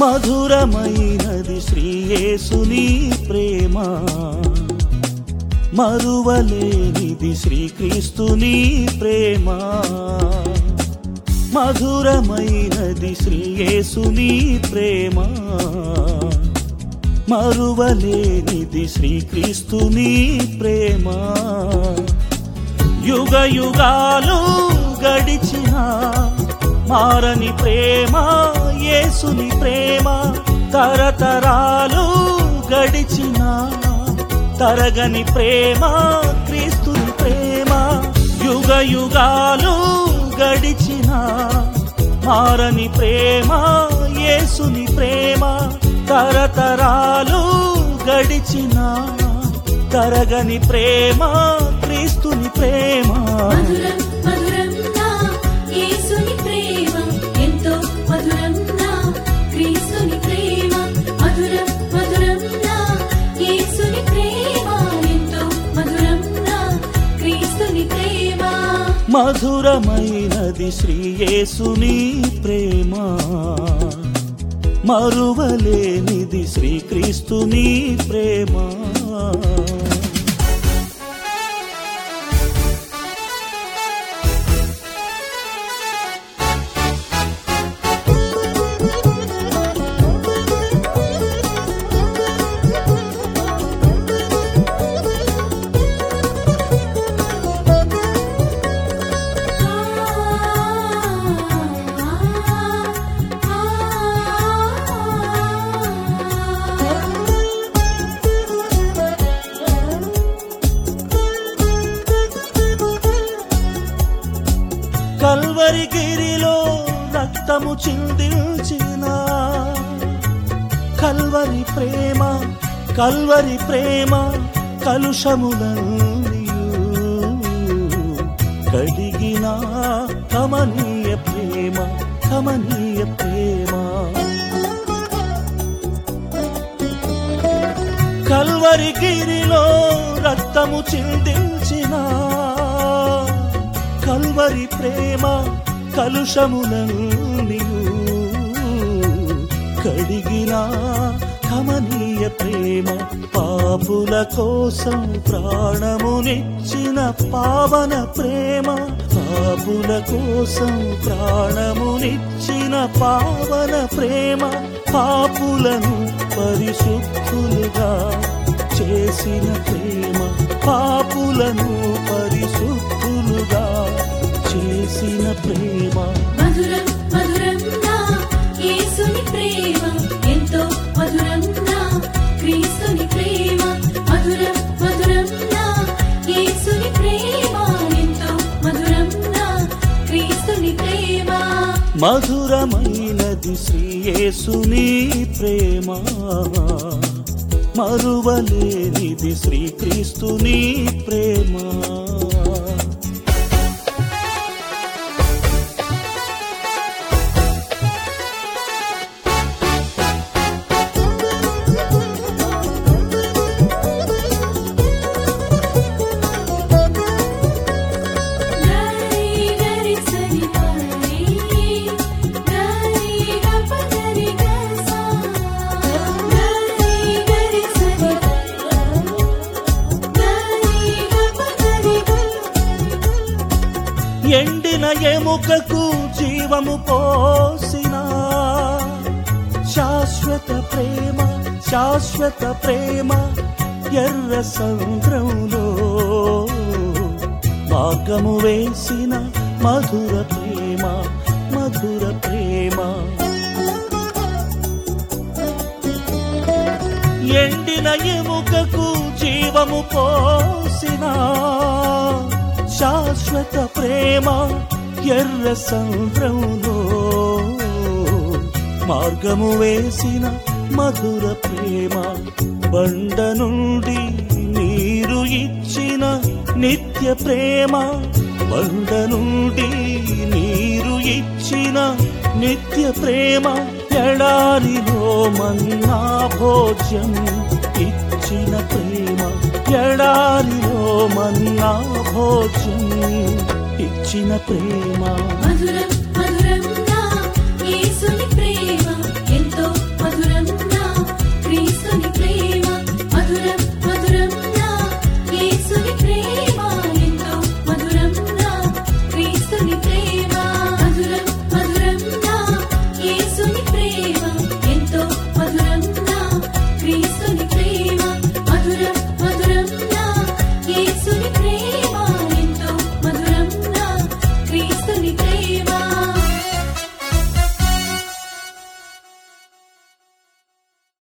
మధురమైనది శ్రీయేసుని ప్రేమ మరువలేనిది శ్రీక్రీస్తుని ప్రేమ మధురమైనది శ్రీయేసుని ప్రేమ మరువలేనిది శ్రీక్రీస్తుని ప్రేమ యుగ యుగాలు గడిచిన మారని ప్రేమ యేసుని ప్రేమ తరతరాలు గడిచిన తరగని ప్రేమ క్రీస్తుని ప్రేమ యుగ యుగాలు గడిచిన మారని ప్రేమ యేసుని ప్రేమ తరతరాలు గడిచిన తరగని ప్రేమ క్రీస్తుని ప్రేమ మధురం మధురం నా యేసుని ప్రేమ ఎంతో మధురం నా క్రీస్తుని ప్రేమ మధురం మధురం నా యేసుని ప్రేమ ఎంతో మధురం నా క్రీస్తుని ప్రేమ మధురమైనది శ్రీయేసుని ప్రేమ మరువలేనిది శ్రీక్రీస్తుని ప్రేమ కల్వరి గిరిలో రక్తము చిందించిన కల్వరి ప్రేమ కల్వరి ప్రేమ కలుషములన్నీయు కడిగిన కమనీయ ప్రేమ కమనీయ ప్రేమ కల్వరి గిరిలో రక్తము చిందించిన కల్వరి ప్రేమ కలుషములన్నీయు కడిగిన కమనీయ ప్రేమ పాపుల కోసం ప్రాణమునిచ్చిన పావన ప్రేమ పాపుల కోసం ప్రాణమునిచ్చిన పావన ప్రేమ పాపులను పరిశుద్ధులుగా చేసిన ప్రేమ పాపులను పరిశుద్ధులుగా చేసిన ప్రేమ మధురం మధురం నా యేసుని ప్రేమ ఎంతో మధురం నా క్రీస్తుని ప్రేమ మధురం మధురం నా యేసుని ప్రేమ ఎంతో మధురం నా క్రీస్తుని ప్రేమ మధురమైనది శ్రీయేసుని ప్రేమ మరువలేనిది శ్రీక్రీస్తుని ప్రేమ గరి గరి సరి పరి గరి గపరి గసా గరి గరి సరి గరి గపరి ఎండిన ఎముకకు జీవము పోసిన శాశ్వత ప్రేమ శాశ్వత ప్రేమ ఎర్ర సముద్రంలో మార్గము వేసిన మధుర ప్రేమ మధుర ప్రేమ ఎండిన ఎముకకు జీవము పోసిన శాశ్వత ప్రేమ ఎర్ర సముద్రంలో మార్గము వేసిన మధుర ప్రేమ బండ నుండి నీరు ఇచ్చిన నిత్య ప్రేమ బండ నుండి నీరు ఇచ్చిన నిత్య ప్రేమ ఎడారిలో మన్నా భోజ్యం ఇచ్చిన ప్రేమ ఎడారిలో మన్నా భోజ్యం ఇచ్చిన ప్రేమ మధురం